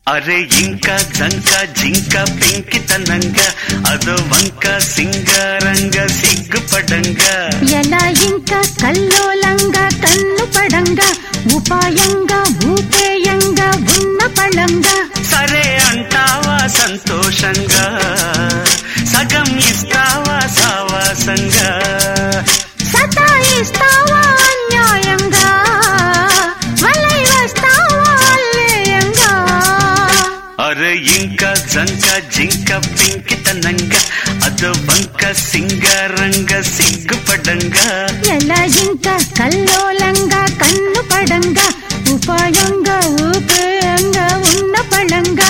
అరే ఇంకా జంక జింక పెంకితనంగా అదో వంక సింగారంగా సిగ్గుపడంగా ఎలా ఇంకా కల్లోలంగా కన్ను పడంగా ఉపాయంగా ఊపేయంగా ఉన్న పళంగా సరే అంటావా సంతోషంగా సగం ఇస్తావా సావాసంగా సతాయిస్తావా అన్యాయంగా వలై వస్తావా అల్లేయంగా అరే ఇంకా జంక జింక పెంకితనంగా అదో వంక సింగారంగా సిగ్గుపడంగా ఎలా ఇంకా కల్లోలంగా కన్ను పడంగా ఉపాయంగా ఊపేయంగా ఉన్న పళంగా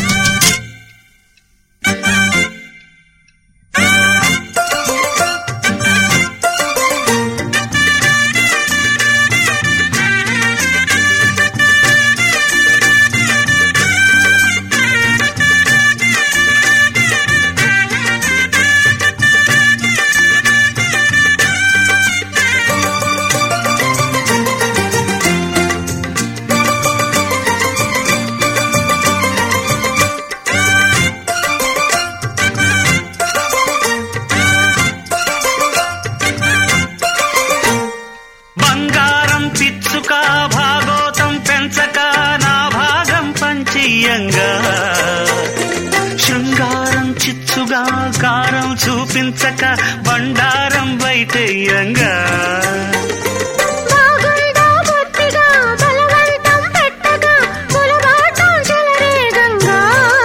బంగారం పిచ్చుక భాగోతం పెంచక నా భాగం పంచియంగా శృంగారం చిచ్చుగా కారం చూపించక బండారం బయటయ్యంగా బాగుందా బొత్తిగా బలవంతం పెట్టగా పొలగాటం చెలరేగంగా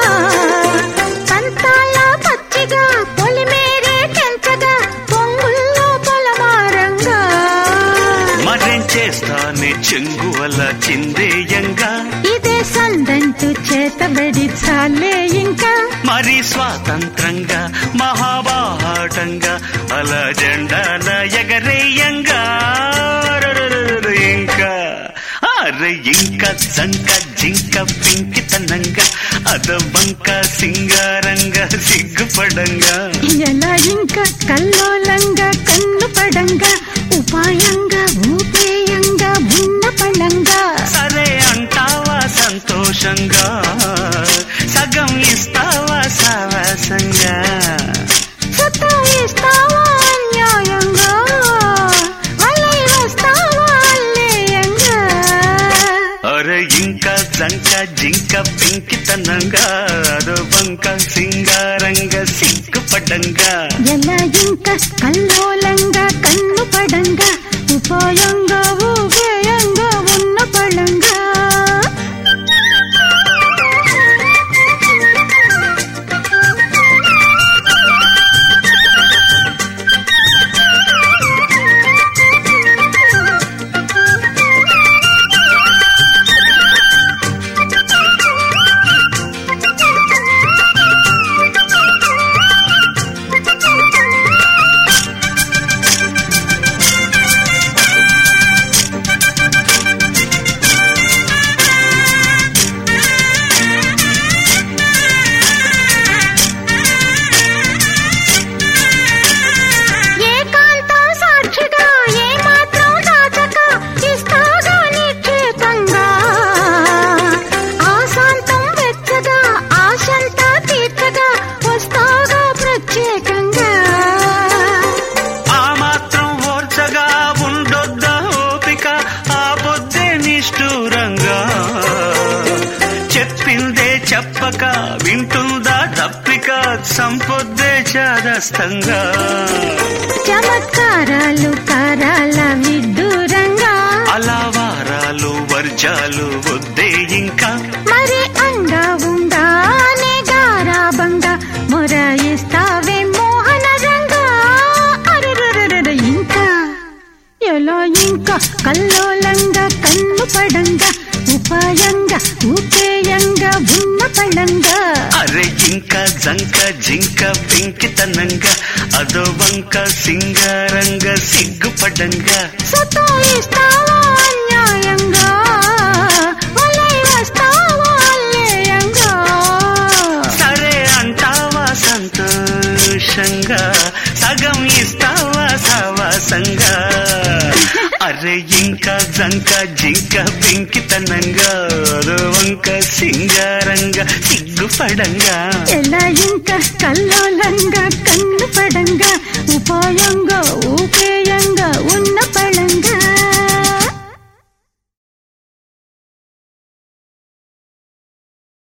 పంతాల పచ్చిగా పొలిమేరే తెంచగా పొంగుల్లో పొలమారంగా మరేం చేస్తానే చెంగువల చిందేయంగా ఇదే సందంటూ చేతబడి చాలే ఇంకా మరి స్వాతంత్రంగా మహాబాహాటంగా అలా జెండాల ఎగరేయంగా రరరరర ఇంకా అరే ఇంకా జంక జింక పెంకితనంగా అద వంక సింగారంగా సిగ్గుపడంగా ఎలా ఇంకా కల్లోలంగా కన్ను పడంగా ఉపాయంగా ఊపేయంగా ఉన్న పళంగా సరే అంటావా సంతోషంగా సగం ఇస్తావా సావాసంగా సతాయిస్తావా అన్యాయంగా వలై వస్తావా అల్లేయంగా అరే ఇంకా జంక జింక పెంకితనంగా అదో వంక సింగారంగా సిగ్గుపడంగా ఎలా ఇంకా కల్లోలంగా కన్ను పడంగా ఉపాయంగా ఊపేయంగా ఉన్న పళంగా ఏకాంతం సాక్షిగా ఏమాత్రం దాచక ఇస్తాగా నిశ్చేతంగా ఆశాంతం వెచ్చగా ఆశంతా తీర్చగా వస్తాగా ప్రత్యేకంగా ఆ మాత్రం ఓర్చగా ఉండొద్దా ఓపిక ఆ పొద్దే నిష్ఠూరంగా చెప్పిందే చెప్పక వింటుందా తప్పిక సంపొద్దే చాదస్తంగా చమత్కారాలు కారాల విడ్డూరంగా అలా వారాలు వర్జాలు వద్దే ఇంకా మరి అంగా ఉండానే గారాబంగా మొరాయిస్తావే మోహన రంగా అరెరెరెరెరె ఇంకా ఎలా ఇంకా కల్లోలంగా కన్ను పడంగా ఉపాయంగా ఊపేయంగా ఉన్న పడంగా అరే ఇంకా జంక జింక పెంకితనంగా అదో వంక సింగారంగా సిగ్గుపడంగా సతాయిస్తావా అన్యాయంగా వలై వస్తావా అల్లేయంగా సరే అంటావా సంతోషంగా సగం ఇస్తావా సావాసంగా అరే ఇంకా జంక జింక పెంకితనంగా అదో వంక పక్క సింగారంగా సిగ్గుపడంగా ఎలా ఇంకా కల్లోలంగా కన్ను పడంగా ఉపాయంగా ఊపే